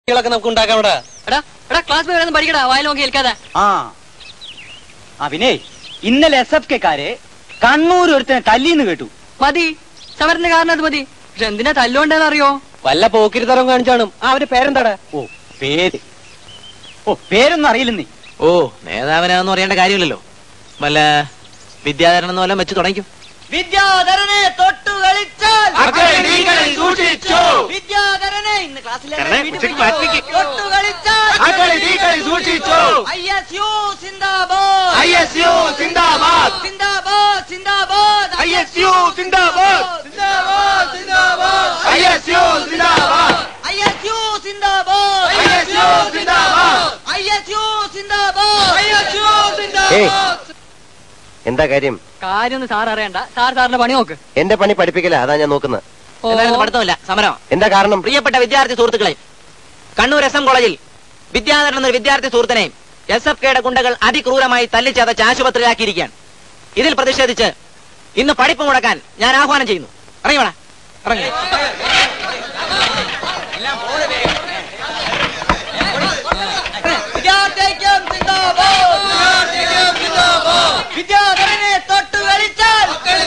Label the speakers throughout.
Speaker 1: കുട്ടികളൊക്കെ നമുക്ക് ഉണ്ടാക്കാം ഇവിടെ
Speaker 2: എടാ എടാ ക്ലാസ് പോയി കിടന്ന് പഠിക്കടാ വായിൽ നോക്കി കേൾക്കാതെ
Speaker 3: ആ ആ പിന്നെ ഇന്നലെ എസ് എഫ് കെക്കാര് കണ്ണൂർ ഒരുത്തനെ തല്ലിന്ന് കേട്ടു
Speaker 2: മതി സമരത്തിന്റെ കാരണം അത് മതി പക്ഷെ എന്തിനാ തല്ലുകൊണ്ടെന്ന് അറിയോ
Speaker 1: വല്ല പോക്കിരിത്തരം കാണിച്ചാണ് ആ അവന്റെ പേരെന്താടാ
Speaker 3: ഓ പേര് ഓ പേരൊന്നും അറിയില്ലെന്നേ
Speaker 4: ഓ നേതാവിനാന്ന് അറിയേണ്ട കാര്യമില്ലല്ലോ വല്ല വിദ്യാധരൻ എന്ന് വല്ലതും വെച്ച് തുടങ്ങിക്കും
Speaker 3: വിദ്യാധരനെ തൊട്ടു കളിച്ചാൽ വിദ്യാധരനെ ഇന്ന് ക്ലാസ്സിലെ തൊട്ടു കളിച്ചാൽ ഐ എസ് യു സിന്ദാബാദ് സിന്ദാബാദ് സിന്ദാബാദ് ഐ എസ് യു സിന്ദാബാദ് സിന്ദാബാദ് സിന്ദാബാദ് ഐ എസ് യു സിന്ദാബാദ് ഐ എസ് യു സിന്ദാബാദ് ഐ എസ് യു സിന്ദാബാദ് ഐ എസ് യു സിന്ദാബാദ് ഐ എസ് യു സിന്ദാബാദ്
Speaker 5: എന്താ കാര്യം
Speaker 2: കാര്യം ഒന്നും സാർ അറിയണ്ട സാർ സാറിന്റെ പണി നോക്ക്
Speaker 5: എന്റെ പണി പഠിപ്പിക്കല അതാ ഞാൻ നോക്കുന്നത്
Speaker 2: ഓ,
Speaker 4: എന്തായാലും പഠിത്തമില്ല സമരം
Speaker 5: എന്താ കാരണം
Speaker 4: പ്രിയപ്പെട്ട വിദ്യാർത്ഥി സുഹൃത്തുക്കളെ കണ്ണൂർ എസ് എം കോളേജിൽ വിദ്യാധരൻ എന്നൊരു വിദ്യാർത്ഥി സുഹൃത്തിനെ എസ് എഫ് കെയുടെ ഗുണ്ടകൾ അതിക്രൂരമായി തല്ലിച്ചതച്ച് ആശുപത്രിയിലാക്കിയിരിക്കുകയാണ് ഇതിൽ പ്രതിഷേധിച്ച് ഇന്ന് പഠിപ്പ് മുടക്കാൻ ഞാൻ ആഹ്വാനം ചെയ്യുന്നു ഇറങ്ങി വേണം ഇറങ്ങി
Speaker 3: വിദ്യാർത്ഥിക്കും സിന്ദാബാദ് വിദ്യാധരനെ തൊട്ടു കളിച്ചാൽ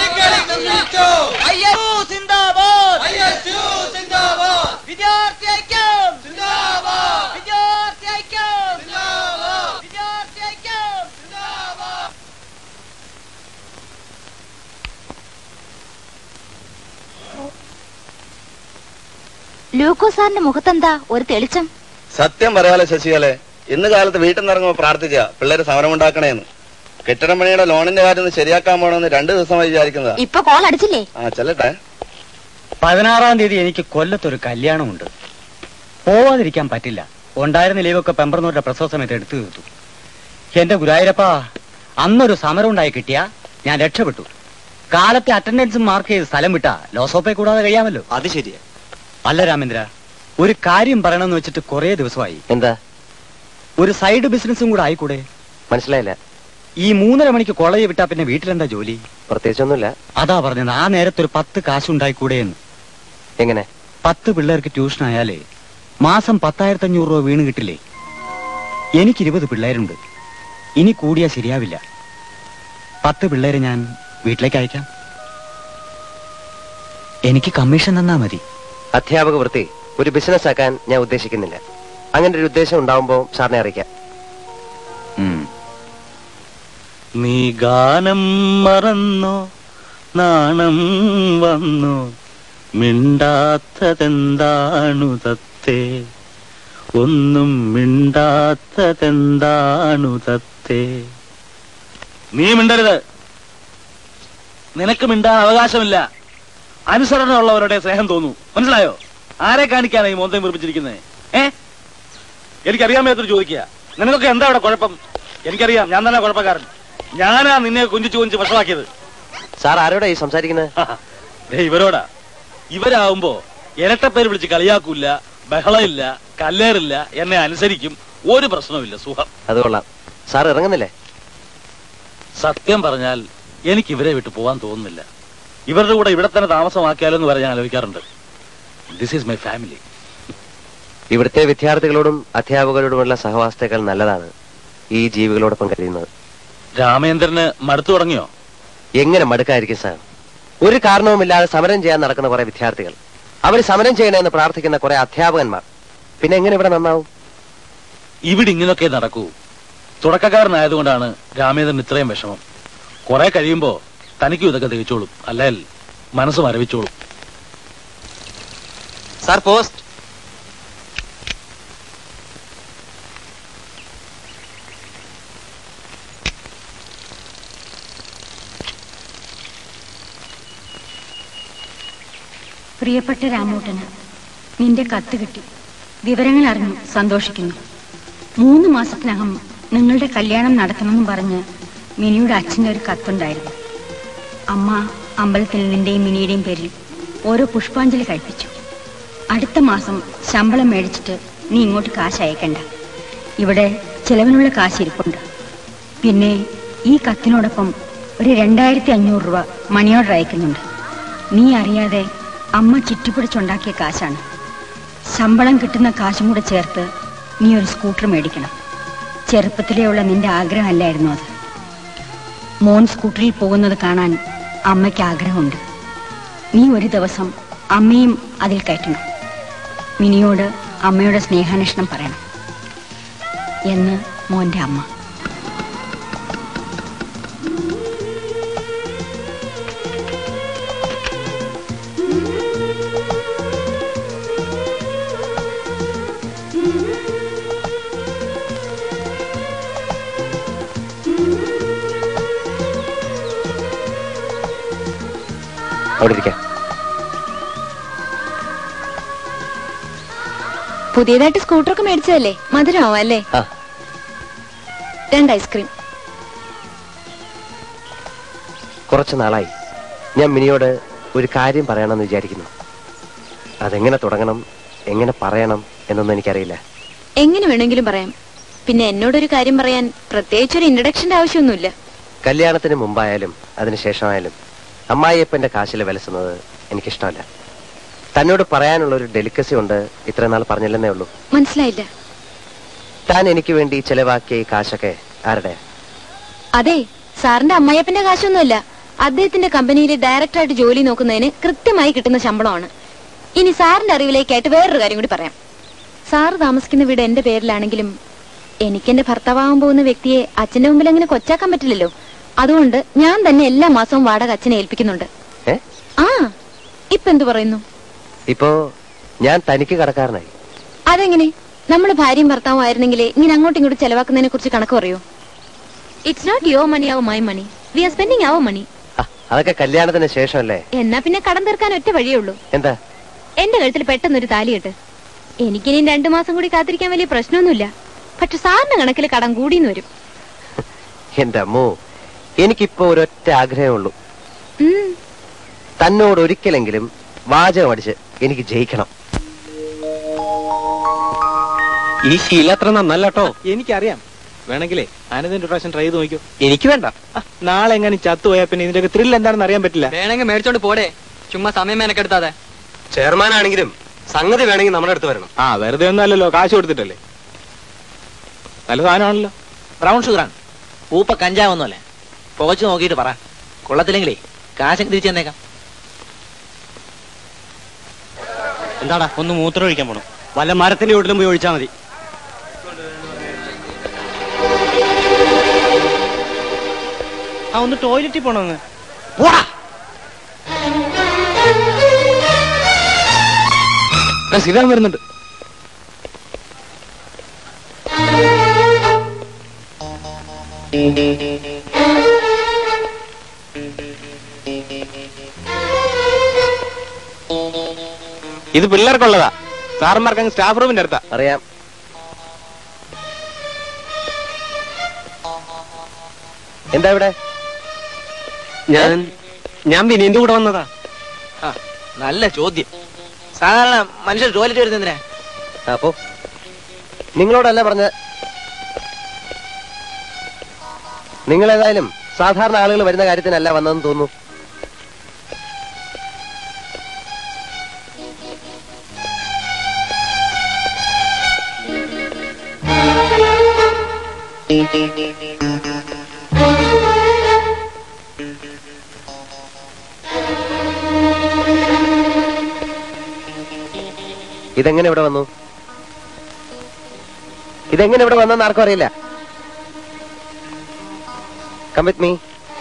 Speaker 3: ഐ എസ് യു സിന്ദാബാദ് വിദ്യാർത്ഥി ഐക്യം വിദ്യാർത്ഥി ഐക്യം വിദ്യാർത്ഥി ഐക്യം
Speaker 6: ലൂക്കോ സാറിന്റെ മുഖത്തെന്താ ഒരു തെളിച്ചം
Speaker 7: സത്യം പറയാലോ ശശികലെ ഇന്ന് കാലത്ത് വീട്ടിൽ നിന്ന് ഇറങ്ങുമ്പോൾ പ്രാർത്ഥിക്കുക പിള്ളേര് സമരം ഉണ്ടാക്കണേന്ന് കെട്ടിടം പണിയുടെ ലോണിന്റെ കാര്യം ഒന്ന് ശരിയാക്കാൻ പോണെന്ന് രണ്ടു ദിവസമായി വിചാരിക്കുന്നതാ
Speaker 6: ഇപ്പൊ കോൾ അടിച്ചില്ലേ
Speaker 7: ആ ചെല്ലട്ടെ
Speaker 3: പതിനാറാം തീയതി എനിക്ക് കൊല്ലത്തൊരു കല്യാണമുണ്ട് പോവാതിരിക്കാൻ പറ്റില്ല ഉണ്ടായിരുന്ന ലീവൊക്കെ പെമ്പറന്നൂരുടെ പ്രസവ സമയത്ത് എടുത്തു തീർത്തു എന്റെ ഗുരുവായൂരപ്പാ അന്നൊരു സമരം ഉണ്ടായി കിട്ടിയ ഞാൻ രക്ഷപ്പെട്ടു കാലത്തെ അറ്റൻഡൻസ് മാർക്ക് ചെയ്ത് സ്ഥലം വിട്ടാ ലോസോപ്പെ കൂടാതെ കഴിയാമല്ലോ
Speaker 5: അത് ശരിയാ
Speaker 3: അല്ല രാമേന്ദ്ര ഒരു കാര്യം പറയണമെന്ന് വെച്ചിട്ട് കുറേ ദിവസമായി
Speaker 5: എന്താ
Speaker 3: ഒരു സൈഡ് ബിസിനസ്സും കൂടെ ആയിക്കൂടെ
Speaker 5: മനസ്സിലായില്ല
Speaker 3: ഈ മൂന്നര മണിക്ക് കോളേജ് വിട്ടാ പിന്നെ വീട്ടിലെന്താ ജോലി
Speaker 5: പ്രത്യേകിച്ചൊന്നുമില്ല
Speaker 3: അതാ പറഞ്ഞത് ആ നേരത്തെ ഒരു പത്ത് കാശുണ്ടായിക്കൂടെ എന്ന്
Speaker 5: എങ്ങനെ
Speaker 3: പത്ത് പിള്ളേർക്ക് ട്യൂഷൻ ആയാലേ മാസം പത്തായിരത്തി അഞ്ഞൂറ് രൂപ വീണ് കിട്ടില്ലേ എനിക്ക് ഇരുപത് പിള്ളേരുണ്ട് ഇനി കൂടിയാ ശരിയാവില്ല പത്ത് പിള്ളേരെ ഞാൻ വീട്ടിലേക്ക് അയക്കാം എനിക്ക് കമ്മീഷൻ തന്നാ മതി
Speaker 5: അധ്യാപക വൃത്തി ഒരു ബിസിനസ് ആക്കാൻ ഞാൻ ഉദ്ദേശിക്കുന്നില്ല അങ്ങനെ ഒരു ഉദ്ദേശം ഉണ്ടാവുമ്പോ സാറിനെ അറിയിക്കാം
Speaker 8: നീ ഗാനം മറന്നോ നാണം വന്നോ മിണ്ടാത്തതെന്താണു തത്തേ ഒന്നും മിണ്ടാത്തതെന്താണു തത്തേ നീ മിണ്ടരുത് നിനക്ക് മിണ്ടാൻ അവകാശമില്ല അനുസരണമുള്ളവരുടെ സ്നേഹം തോന്നൂ മനസ്സിലായോ ആരെ കാണിക്കാനാണ് ഈ മോന്തം വീർപ്പിച്ചിരിക്കുന്നത് ഏ എനിക്കറിയാൻ മേത്തൊരു ചോദിക്കുക നിനക്കൊക്കെ എന്താ ഇവിടെ കുഴപ്പം എനിക്കറിയാം ഞാൻ തന്നെ കുഴപ്പക്കാരൻ ഞാനാ നിന്നെ കുഞ്ചിച്ചു കുഞ്ചിച്ച് വഷളാക്കിയത്
Speaker 5: സാർ ആരോടാ ഈ സംസാരിക്കുന്നത്
Speaker 8: ദേ ഇവരോടാ ഇവരാവുമ്പോ ഇരട്ടപ്പേര് വിളിച്ച് കളിയാക്കൂല ബഹളമില്ല കല്ലേറില്ല എന്നെ അനുസരിക്കും ഒരു പ്രശ്നവുമില്ല സുഖം
Speaker 5: അത് കൊള്ളാം സാർ ഇറങ്ങുന്നില്ലേ
Speaker 8: സത്യം പറഞ്ഞാൽ എനിക്ക് ഇവരെ വിട്ടു പോവാൻ തോന്നുന്നില്ല ഇവരുടെ കൂടെ ഇവിടെ തന്നെ താമസമാക്കിയാലോ എന്ന് വരെ ഞാൻ ആലോചിക്കാറുണ്ട് ദിസ് ഈസ് മൈ ഫാമിലി
Speaker 5: ഇവിടുത്തെ വിദ്യാർത്ഥികളോടും അധ്യാപകരോടുമുള്ള സഹവാസത്തേക്കാൾ നല്ലതാണ് ഈ ജീവികളോടൊപ്പം കഴിയുന്നത്
Speaker 8: രാമേന്ദ്രന് മടുത്തു തുടങ്ങിയോ
Speaker 5: എങ്ങനെ മടുക്കായിരിക്കും സാർ ഒരു കാരണവുമില്ലാതെ സമരം ചെയ്യാൻ നടക്കുന്ന കുറെ വിദ്യാർത്ഥികൾ അവർ സമരം ചെയ്യണമെന്ന് പ്രാർത്ഥിക്കുന്ന കുറെ അധ്യാപകന്മാർ പിന്നെ എങ്ങനെ ഇവിടെ നന്നാവും
Speaker 8: ഇവിടെ ഇങ്ങനൊക്കെ നടക്കൂ തുടക്കക്കാരനായതുകൊണ്ടാണ് രാമേന്ദ്രൻ ഇത്രയും വിഷമം കുറെ കഴിയുമ്പോ തനിക്കും ഇതൊക്കെ തികച്ചോളും അല്ലേൽ മനസ്സ് മരവിച്ചോളും
Speaker 4: സാർ പോസ്റ്റ്
Speaker 9: പ്രിയപ്പെട്ട രാമൂട്ടന് നിന്റെ കത്ത് കിട്ടി വിവരങ്ങൾ അറിഞ്ഞു സന്തോഷിക്കുന്നു മൂന്ന് മാസത്തിനകം നിങ്ങളുടെ കല്യാണം നടത്തണമെന്ന് പറഞ്ഞ് മിനിയുടെ അച്ഛൻ്റെ ഒരു കത്തുണ്ടായിരുന്നു അമ്മ അമ്പലത്തിൽ നിന്റെയും മിനിയുടെയും പേരിൽ ഓരോ പുഷ്പാഞ്ജലി കഴിപ്പിച്ചു അടുത്ത മാസം ശമ്പളം മേടിച്ചിട്ട് നീ ഇങ്ങോട്ട് കാശ് അയക്കണ്ട ഇവിടെ ചിലവിനുള്ള കാശ് ഇരിപ്പുണ്ട് പിന്നെ ഈ കത്തിനോടൊപ്പം ഒരു രണ്ടായിരത്തി അഞ്ഞൂറ് രൂപ മണി ഓർഡർ അയക്കുന്നുണ്ട് നീ അറിയാതെ അമ്മ ചുറ്റിപ്പിടിച്ചുണ്ടാക്കിയ കാശാണ് ശമ്പളം കിട്ടുന്ന കാശും കൂടെ ചേർത്ത് നീ ഒരു സ്കൂട്ടർ മേടിക്കണം ചെറുപ്പത്തിലേ ഉള്ള നിന്റെ ആഗ്രഹമല്ലായിരുന്നു അത് മോൻ സ്കൂട്ടറിൽ പോകുന്നത് കാണാൻ അമ്മയ്ക്ക് ആഗ്രഹമുണ്ട് നീ ഒരു ദിവസം അമ്മയും അതിൽ കയറ്റണം മിനിയോട് അമ്മയുടെ സ്നേഹാന്വേഷണം പറയണം എന്ന് മോന്റെ അമ്മ
Speaker 5: അവിടെ ഇരിക്കാം
Speaker 6: പുതിയതായിട്ട് സ്കൂട്ടറൊക്കെ മേടിച്ചതല്ലേ മധുരമാവും അല്ലേ
Speaker 5: ആ
Speaker 6: രണ്ട് ഐസ്ക്രീം
Speaker 5: കുറച്ച് നാളായി ഞാൻ മിനിയോട് ഒരു കാര്യം പറയണമെന്ന് വിചാരിക്കുന്നു അതെങ്ങനെ തുടങ്ങണം എങ്ങനെ പറയണം എന്നൊന്നും എനിക്കറിയില്ല
Speaker 6: എങ്ങനെ വേണമെങ്കിലും പറയാം പിന്നെ എന്നോടൊരു കാര്യം പറയാൻ പ്രത്യേകിച്ചൊരു ഇൻട്രഡക്ഷന്റെ ആവശ്യമൊന്നുമില്ല
Speaker 5: കല്യാണത്തിന് മുമ്പായാലും അതിനുശേഷമായാലും അമ്മായിയപ്പന്റെ കാശിൽ വിലസുന്നത് എനിക്കിഷ്ടമല്ല തന്നോട് പറയാനുള്ള ഒരു ഡെലിക്കസി ഉണ്ട് ഇത്ര നാൾ പറഞ്ഞില്ലെന്നേ ഉള്ളൂ
Speaker 6: മനസ്സിലായില്ല
Speaker 5: താൻ എനിക്ക് വേണ്ടി ചെലവാക്കിയ ഈ കാശൊക്കെ ആരുടെ
Speaker 6: അതെ സാറിന്റെ അമ്മായിയപ്പന്റെ കാശൊന്നുമല്ല അദ്ദേഹത്തിന്റെ കമ്പനിയിൽ ഡയറക്ടറായിട്ട് ജോലി നോക്കുന്നതിന് കൃത്യമായി കിട്ടുന്ന ശമ്പളമാണ് ഇനി സാറിന്റെ അറിവിലേക്കായിട്ട് വേറൊരു കാര്യം കൂടി പറയാം സാറ് താമസിക്കുന്ന വീട് എന്റെ പേരിലാണെങ്കിലും എനിക്ക് എന്റെ ഭർത്താവാകാൻ പോകുന്ന വ്യക്തിയെ അച്ഛന്റെ മുമ്പിൽ അങ്ങനെ കൊച്ചാക്കാൻ പറ്റില്ലല്ലോ അതുകൊണ്ട് ഞാൻ തന്നെ എല്ലാ മാസവും വാടക അച്ഛനെ ഏൽപ്പിക്കുന്നുണ്ട്
Speaker 5: ഏ
Speaker 6: ആ ഇപ്പൊ എന്തു പറയുന്നു
Speaker 5: ഇപ്പോ ഞാൻ തനിക്ക് കടക്കാരനായി
Speaker 6: അതെങ്ങനെ നമ്മൾ ഭാര്യയും ഭർത്താവും ആയിരുന്നെങ്കിൽ ഇങ്ങനെ അങ്ങോട്ടും ഇങ്ങോട്ടും ചെലവാക്കുന്നതിനെ കുറിച്ച് കണക്ക് പറയൂ it's not your money our my money we are spending our money
Speaker 5: ആ, അതൊക്കെ കല്യാണത്തിന് ശേഷമല്ലേ
Speaker 6: എന്നാ പിന്നെ കടം തീർക്കാൻ ഒറ്റ വഴിയേ ഉള്ളൂ
Speaker 5: എന്താ
Speaker 6: എന്റെ കഴുത്തിൽ പെട്ടെന്നൊരു താലികെട്ട് എനിക്കിനി രണ്ടു മാസം കൂടി കാത്തിരിക്കാൻ വലിയ പ്രശ്നമൊന്നുമില്ല പക്ഷെ സാറിന്റെ കണക്കിൽ കടം കൂടിന്ന് വരും
Speaker 5: എന്റെ അമ്മോ എനിക്കിപ്പോ ഒരൊറ്റ ആഗ്രഹമുള്ളൂ
Speaker 6: ഉം.
Speaker 5: തന്നോട് ഒരിക്കലെങ്കിലും വാചകം അടിച്ച് എനിക്ക് ജയിക്കണം
Speaker 1: ഈ ശീലം അത്ര നന്നല്ലോ
Speaker 10: എനിക്കറിയാം വേണമെങ്കിലേ ആനന്ദിന്റെ ഒരു പ്രാവശ്യം ട്രൈ ചെയ്ത് നോക്കിയോ
Speaker 1: എനിക്ക് വേണ്ട
Speaker 10: ആ, നാളെ എങ്ങനെ ചത്തുപോയാ പിന്നെ ഇതിന്റെ ത്രിൽ എന്താണെന്ന് അറിയാൻ പറ്റില്ല
Speaker 2: വേണമെങ്കിൽ മേടിച്ചോണ്ട് പോടെ ചുമ്മാ സമയം മേനക്കെടുത്താതെ
Speaker 5: ചെയർമാൻ ആണെങ്കിലും സംഗതി വേണമെങ്കിൽ നമ്മുടെ അടുത്ത് വരണം
Speaker 10: ആ വെറുതെ ഒന്നും അല്ലല്ലോ കാശ് കൊടുത്തിട്ടല്ലേ നല്ല സാധനമാണല്ലോ
Speaker 4: ബ്രൗൺ ഷുഗറാണ് പൂപ്പ കഞ്ചാവൊന്നുമല്ല പുകച്ചു നോക്കിയിട്ട് പറ കൊള്ളത്തില്ലെങ്കിലേ കാശ് തിരിച്ചു തന്നേക്കാം
Speaker 1: എന്താടാ ഒന്ന് മൂത്രം ഒഴിക്കാൻ പോണം വല്ല മരത്തിന്റെ വീട്ടിലും പോയി ഒഴിച്ചാൽ മതി ആ ഒന്ന് ടോയ്ലറ്റിൽ പോണോന്ന്
Speaker 10: ശ്രീരാം വരുന്നുണ്ട് ഇത് പിള്ളേർക്കുള്ളതാ സാറന്മാർക്ക് അങ്ങ് സ്റ്റാഫ് റൂമിന്റെ അടുത്താ
Speaker 5: അറിയാം എന്താ ഇവിടെ
Speaker 1: ഞാൻ ഞാൻ വിനീന്റെ കൂടെ വന്നതാ
Speaker 4: ആ നല്ല ചോദ്യം സാധാരണ മനുഷ്യർ ടോയ്ലറ്റ് വരുന്നതിനാ
Speaker 5: അപ്പോ നിങ്ങളോടല്ല പറഞ്ഞ നിങ്ങൾ ഏതായാലും സാധാരണ ആളുകൾ വരുന്ന കാര്യത്തിനല്ല വന്നതെന്ന് തോന്നുന്നു ഇതെങ്ങനെ ഇവിടെ വന്നു ഇതെങ്ങനെ ഇവിടെ വന്നെന്ന് ആർക്കും അറിയില്ല കം വിത്ത് മീ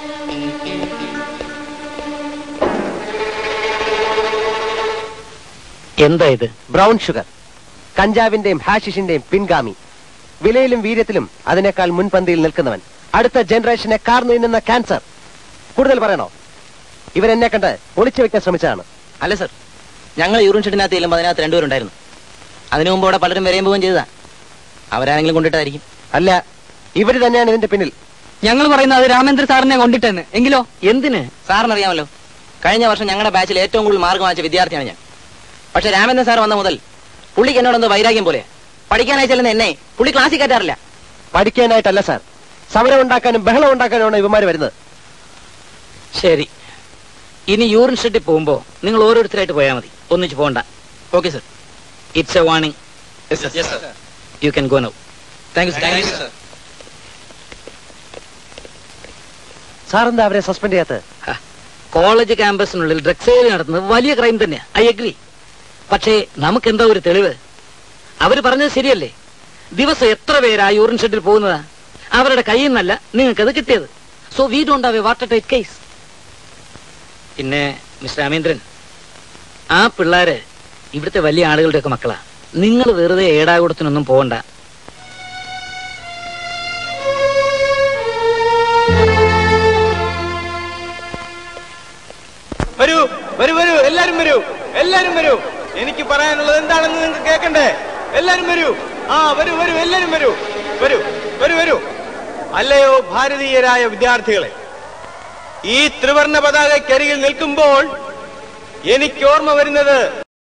Speaker 1: എന്താ ഇത്
Speaker 5: ബ്രൗൺ ഷുഗർ കഞ്ചാവിന്റെയും ഹാഷിഷിന്റെയും പിൻഗാമി വിലയിലും വീര്യത്തിലും അതിനേക്കാൾ മുൻപന്തിയിൽ നിൽക്കുന്നവൻ അടുത്ത ജനറേഷനെ കാർന്നു നിന്ന ക്യാൻസർ കൂടുതൽ പറയണോ ഇവരെന്നെ കണ്ട് ഒളിച്ചു വെക്കാൻ ശ്രമിച്ചതാണ്
Speaker 4: അല്ല സർ ഞങ്ങൾ യൂറിൻ ഷെഡിനകത്ത് ചെല്ലുമ്പോൾ അതിനകത്ത് രണ്ടുപേരുണ്ടായിരുന്നു അതിനു മുമ്പ് അവിടെ പലരും വരെയും പോവുകയും ചെയ്തതാ അവരാരെങ്കിലും കൊണ്ടിട്ടായിരിക്കും
Speaker 5: അല്ല ഇവര് തന്നെയാണ് ഇതിന്റെ പിന്നിൽ
Speaker 2: ഞങ്ങൾ പറയുന്നത് അത് രാമേന്ദ്ര സാറിനെ കൊണ്ടിട്ടെന്ന് എങ്കിലോ
Speaker 4: എന്തിന് സാറിനറിയാമല്ലോ കഴിഞ്ഞ വർഷം ഞങ്ങളുടെ ബാച്ചിൽ ഏറ്റവും കൂടുതൽ മാർക്ക് വാങ്ങിച്ച വിദ്യാർത്ഥിയാണ് ഞാൻ പക്ഷെ രാമേന്ദ്രൻ സാർ വന്ന മുതൽ പുള്ളിക്ക് എന്നോടെന്തോ വൈരാഗ്യം പോലെ പഠിക്കാനായി ചെല്ലുന്ന എന്നെ പുള്ളി ക്ലാസ്സിൽ കയറ്റാറില്ല
Speaker 5: പഠിക്കാനായിട്ടല്ല സാർ സമരം ഉണ്ടാക്കാനും ബഹളം ഉണ്ടാക്കാനുമാണ് ഇവന്മാര് വരുന്നത്
Speaker 4: ശരി ഇനി യൂറിൻ ഷെഡിൽ പോകുമ്പോ നിങ്ങൾ ഓരോരുത്തരായിട്ട് പോയാൽ മതി ഒന്നിച്ച് പോകണ്ട okay sir it's a warning you can go now thank you thank you
Speaker 5: sir എന്താ അവരെ സസ്പെൻഡ് ചെയ്യാത്തത്
Speaker 4: കോളേജ് ക്യാമ്പസിനുള്ളിൽ ഡ്രഗ്സ് സെയിൽ നടത്തുന്നത് വലിയ ക്രൈം തന്നെയാ ഐ അഗ്രി പക്ഷേ നമുക്ക് എന്താ ഒരു തെളിവ് അവര് പറഞ്ഞത് ശരിയല്ലേ ദിവസം എത്ര പേരാ യൂറിൻ ഷെഡിൽ പോകുന്നതാ അവരുടെ കയ്യിൽ നിന്നല്ല നിങ്ങൾക്കത് കിട്ടിയത് so we don't have a water tight case പിന്നെ മിസ്റ്റർ രാമേന്ദ്രൻ ആ പിള്ളേര് ഇവിടുത്തെ വലിയ ആളുകളുടെ ഒക്കെ മക്കളാ നിങ്ങൾ വെറുതെ ഏടാകൂടത്തിനൊന്നും പോകണ്ട
Speaker 10: വരൂ വരൂ വരൂ എല്ലാരും വരൂ എല്ലാരും വരൂ എനിക്ക് പറയാനുള്ളത് എന്താണെന്ന് നിങ്ങൾക്ക് കേൾക്കണ്ടേ എല്ലാരും വരൂ ആ വരൂ വരൂ എല്ലാരും വരൂ വരൂ വരൂ വരൂ അല്ലയോ ഭാരതീയരായ വിദ്യാർത്ഥികളെ ഈ ത്രിവർണ പതാകയ്ക്കരികിൽ നിൽക്കുമ്പോൾ എനിക്ക് ഓർമ്മ വരുന്നത്